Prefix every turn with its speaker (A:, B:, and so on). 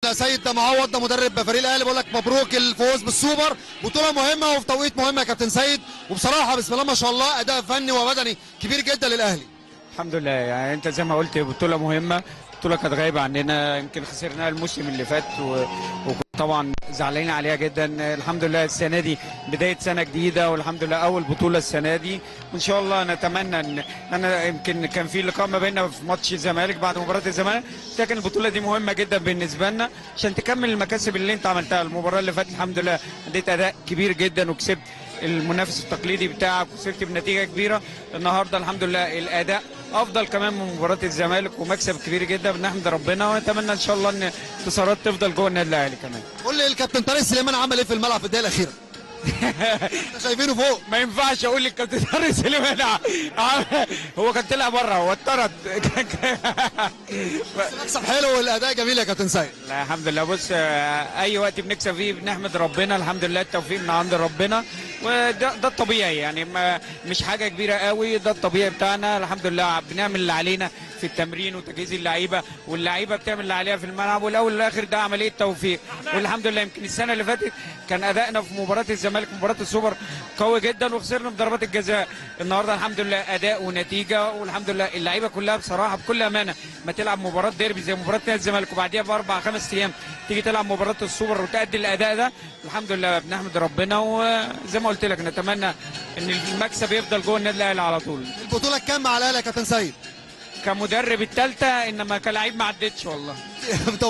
A: سيد معوض ده مدرب فريق الاهلي بقول لك مبروك الفوز بالسوبر بطوله مهمه وفي توقيت مهم يا كابتن سيد وبصراحه بسم الله ما شاء الله اداء فني وبدني كبير جدا للاهلي
B: الحمد لله يعني انت زي ما قلت بطوله مهمه بطوله كانت غايبه عننا يمكن خسرناها الموسم اللي فات و... وطبعا زعلانين عليها جدا الحمد لله السنه دي بدايه سنه جديده والحمد لله اول بطوله السنه دي وان شاء الله نتمنى ان انا يمكن كان في لقاء ما بيننا في ماتش الزمالك بعد مباراه الزمالك لكن البطوله دي مهمه جدا بالنسبه لنا عشان تكمل المكاسب اللي انت عملتها المباراه اللي فاتت الحمد لله اديت اداء كبير جدا وكسبت المنافس التقليدي بتاعك وكسبت بنتيجه كبيره النهارده الحمد لله الاداء افضل كمان من مباراه الزمالك ومكسب كبير جدا بنحمد ربنا ونتمنى ان شاء الله ان انتصارات تفضل جوه النادي الاهلي كمان
A: قول لي الكابتن طارق سليمان عمل ايه في الملعب في الدقيقه الاخيره احنا شايفينه فوق
B: ما ينفعش اقول للكابتن طارق سليمان ع- هو كان طلع بره هو اتطرد
A: مكسب حلو والاداء جميل يا كابتن سيد
B: لا الحمد لله بص آه، اي وقت بنكسب فيه بنحمد ربنا الحمد لله التوفيق من عند ربنا وده ده الطبيعي يعني ما مش حاجه كبيره قوي ده الطبيعي بتاعنا الحمد لله بنعمل اللي علينا في التمرين وتجهيز اللعيبه واللعيبه بتعمل اللي عليها في الملعب والاول والاخر ده عمليه توفيق والحمد لله يمكن السنه اللي فاتت كان ادائنا في مباراه الزمالك مباراه السوبر قوي جدا وخسرنا بضربات الجزاء النهارده الحمد لله اداء ونتيجه والحمد لله اللعيبه كلها بصراحه بكل امانه ما تلعب مباراه ديربي زي مباراه نادي الزمالك وبعديها باربع خمس ايام تيجي تلعب مباراه السوبر وتأدي الاداء ده الحمد لله بنحمد ربنا وزي ما قلت لك نتمنى ان المكسب يفضل جوه النادي الاهلي على طول
A: البطوله الكام مع الاهلي يا كابتن سيد
B: كمدرب الثالثه انما كلاعب ما عدتش والله